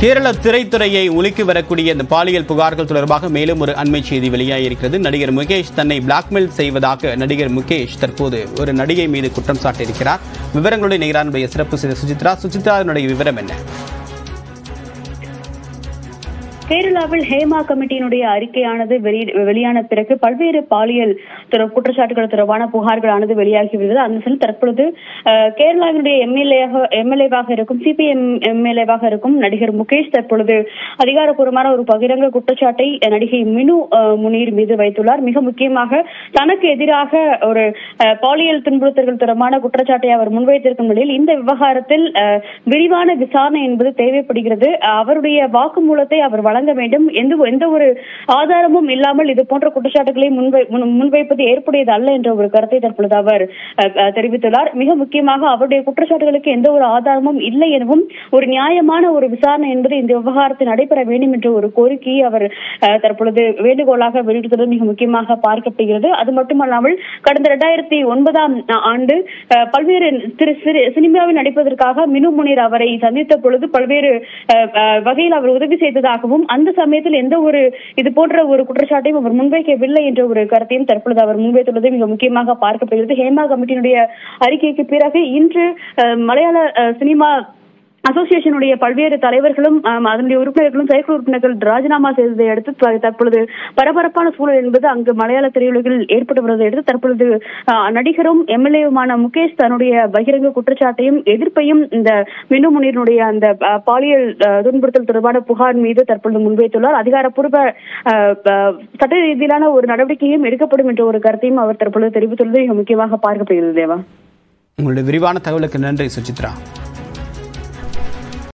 கேரள திரைத்துறையை உலுக்கி வரக்கூடிய இந்த பாலியல் புகார்கள் தொடர்பாக மேலும் ஒரு அண்மை செய்தி வெளியாகியிருக்கிறது நடிகர் முகேஷ் தன்னை பிளாக்மெயில் செய்வதாக நடிகர் முகேஷ் தற்போது ஒரு நடிகை மீது குற்றம் சாட்டியிருக்கிறார் விவரங்களுடைய நிகரானுடைய சிறப்பு செய்தி சுசித்ரா சுசித்ராவினுடைய விவரம் என்ன கேரளாவில் ஹேமா கமிட்டியினுடைய அறிக்கையானது வெளி- வெளியான பிறகு பல்வேறு பாலியல் துற- குற்றச்சாட்டுகள் தொடர்பான புகார்களானது வெளியாகி வருகிறது அந்த நிலையில் தற்பொழுது அஹ், கேரளாவினுடைய எம்எல்ஏவாக எம்எல்ஏவாக இருக்கும் சிபிஎம் எம்எல்ஏவாக இருக்கும் நடிகர் முகேஷ் தற்பொழுது அதிகாரப்பூர்வமான ஒரு பகிரங்க குற்றச்சாட்டை நடிகை மினு அஹ், முனீர் மீது வைத்துள்ளார் மிக முக்கியமாக தனக்கு எதிராக ஒரு அஹ், பாலியல் துன்புறுத்தல்கள் தொடர்பான குற்றச்சாட்டை அவர் முன்வைத்திருக்கும் நிலையில் இந்த விவகாரத்தில் அஹ், விரிவான விசாரணை என்பது தேவைப்படுகிறது அஹ், அவருடைய வாக்குமூலத்தை அவர் வழங்க வேண்டும் எந்த எந்த ஒரு ஆதாரமும் இல்லாமல் இது போன்ற குற்றச்சாட்டுகளை முன்வை முன்- முன்வைப்பது ஏற்புடையது அல்ல என்ற ஒரு கருத்தை தற்பொழுது அவர் அஹ், அஹ், தெரிவித்துள்ளார் மிக முக்கியமாக அவருடைய குற்றச்சாட்டுகளுக்கு எந்த ஒரு ஆதாரமும் இல்லை எனவும் ஒரு நியாயமான ஒரு விசாரணை என்பது இந்த விவகாரத்தில் நடைபெற வேண்டும் என்ற ஒரு கோரிக்கையை அவர் அஹ், தற்பொழுது வேண்டுகோளாக வெளியிட்டது மிக முக்கியமாக பார்க்கப்படுகிறது அது மட்டுமல்லாமல் கடந்த இரண்டாயிரத்தி ஒன்பதாம் ஆண்டு அஹ், பல்வேறு திரு சிறு- சினிமாவில் நடிப்பதற்காக மினு முனீர் அவரை சந்தித்த பொழுது பல்வேறு அஹ், அஹ், வகையில் அவர் உதவி செய்ததாகவும் அந்த சமயத்தில் எந்த ஒரு இது போன்ற ஒரு குற்றச்சாட்டையும் அவர் முன்வைக்கவில்லை என்ற ஒரு கருத்தையும் தற்பொழுது அவர் முன்வைத்துள்ளது மிக முக்கியமாக பார்க்கப்படுகிறது ஹேமா கமிட்டியினுடைய அறிக்கைக்கு பிறகு இன்று அஹ், மலையாள அஹ், சினிமா அசோசியேஷனுடைய பல்வேறு தலைவர்களும் ஆம், அதனுடைய உறுப்பினர்களும் செயற்குழு உறுப்பினர்கள் ராஜினாமா செய்ததை அடுத்து த- தற்பொழுது பரபரப்பான சூழல் என்பது அங்கு மலையாள திரையுலகில் ஏற்பட்டு வருவதை அடுத்து தற்பொழுது ஆ, நடிகரும் எம்எல்ஏவுமான முகேஷ் தன்னுடைய பகிரங்க குற்றச்சாட்டையும் எதிர்ப்பையும் இந்த மினு முனீரினுடைய அந்த ஆ, பாலியல் ஆ, துன்புறுத்தல் தொடர்பான புகார் மீது தற்பொழுது முன்வைத்துள்ளார் அதிகாரப்பூர்வ ஆ, ஆ, சட்ட ரீதியிலான ஒரு நடவடிக்கையும் எடுக்கப்படும் என்ற ஒரு கருத்தையும் அவர் தற்பொழுது தெரிவித்துள்ளது மிக முக்கியமாக பார்க்கப்படுகிறது தேவா உங்களுடைய விரிவான தகவலுக்கு நன்றி சுசித்ரா